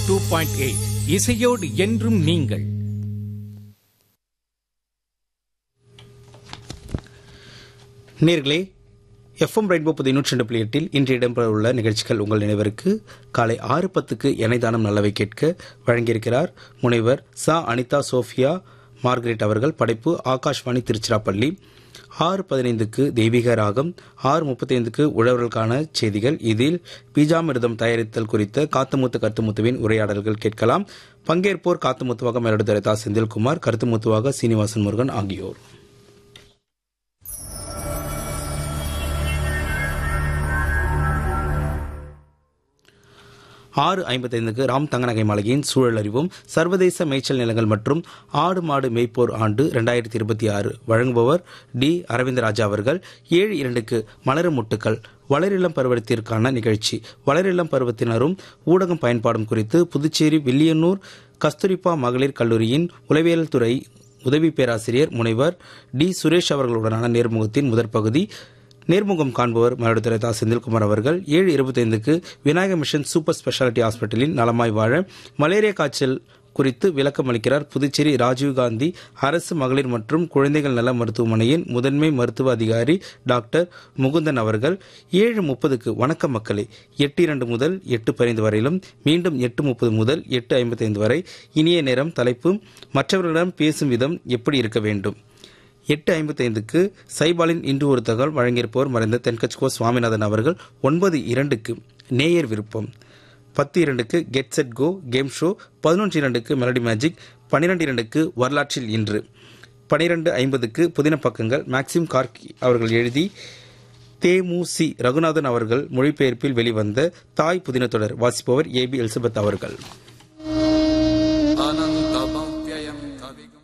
two point eight இசையோடு என்றும் நீங்கள் நேர்களே எஃப்எம் ரெயின்போ புதிய நூற்றி ரெண்டு புள்ளி எட்டில் இன்று இடம்பெறவுள்ள நிகழ்ச்சிகள் உங்கள் நினைவிற்கு காலை ஆறு பத்துக்கு எனைதானம் நல்லவை கேட்க வழங்கியிருக்கிறார் முனைவர் சா அனிதா சோஃபியா மார்கரெட் அவர்கள் படைப்பு ஆகாஷ்வாணி திருச்சிராப்பள்ளி ஆறு பதினைந்துக்கு தெய்வீக ராகம் ஆறு முப்பத்தைந்துக்கு உழவர்களுக்கான செய்திகள் இதில் பீஜாமிர்தம் தயாரித்தல் குறித்த காத்துமுத்து கருத்துமுத்துவின் உரையாடல்கள் கேட்கலாம் பங்கேற்போர் காத்துமுத்துவாக மேலடுத்தரைத்தா செந்தில்குமார் கருத்துமுத்துவாக சீனிவாசன் முருகன் ஆகியோர் ஆறு ஐம்பத்தைந்துக்கு ராம் தங்கநகை மாளிகையின் சூழல் அறிவும் சர்வதேச மேய்ச்சல் நிலங்கள் மற்றும் ஆடு மாடு மேய்ப்போர் ஆண்டு ரெண்டாயிரத்தி இருபத்தி ஆறு வழங்குபவர் டி அரவிந்தராஜா அவர்கள் ஏழு இரண்டுக்கு மலரும் முட்டுக்கள் வளரிளம் பருவத்திற்கான நிகழ்ச்சி வளரிளம் பருவத்தினரும் ஊடகம் பயன்பாடும் குறித்து புதுச்சேரி வில்லியனூர் கஸ்தூரிப்பா மகளிர் கல்லூரியின் உளவியல் துறை உதவி பேராசிரியர் முனைவர் டி சுரேஷ் அவர்களுடனான நேர்முகத்தின் முதற் பகுதி நேர்முகம் காண்பவர் மயிலாடுதுறை தா செந்தில்குமார் அவர்கள் ஏழு இருபத்தைந்துக்கு விநாயக மிஷன் சூப்பர் ஸ்பெஷாலிட்டி ஹாஸ்பிட்டலில் நலமாய் வாழ மலேரியா காய்ச்சல் குறித்து விளக்கம் அளிக்கிறார் புதுச்சேரி ராஜீவ்காந்தி அரசு மகளிர் மற்றும் குழந்தைகள் நல மருத்துவமனையின் முதன்மை மருத்துவ அதிகாரி டாக்டர் முகுந்தன் அவர்கள் ஏழு முப்பதுக்கு வணக்கம் மக்களே எட்டு இரண்டு முதல் எட்டு பதினைந்து வரையிலும் மீண்டும் எட்டு முப்பது முதல் எட்டு ஐம்பத்தைந்து வரை இனிய நேரம் தலைப்பு மற்றவர்களிடம் பேசும் விதம் எப்படி இருக்க வேண்டும் எட்டு ஐம்பத்தைந்துக்கு சைபாலின் இன்று ஒரு தகவல் வழங்கியிருப்பவர் மறைந்த தென்கட்சிகோ சுவாமிநாதன் அவர்கள் ஒன்பது இரண்டுக்கு நேயர் விருப்பம் பத்து இரண்டுக்கு get set go game show பதினொன்று இரண்டுக்கு மெலடி மேஜிக் பன்னிரெண்டு இரண்டுக்கு வரலாற்றில் இன்று பனிரெண்டு ஐம்பதுக்கு புதின பக்கங்கள் மேக்சிம் கார்கி அவர்கள் எழுதி தேமுசி ரகுநாதன் அவர்கள் மொழிபெயர்ப்பில் வெளிவந்த தாய் புதின தொடர் வாசிப்பவர் ஏ பி எலிசபெத் அவர்கள் अनन्तमव्ययम् कविगुम्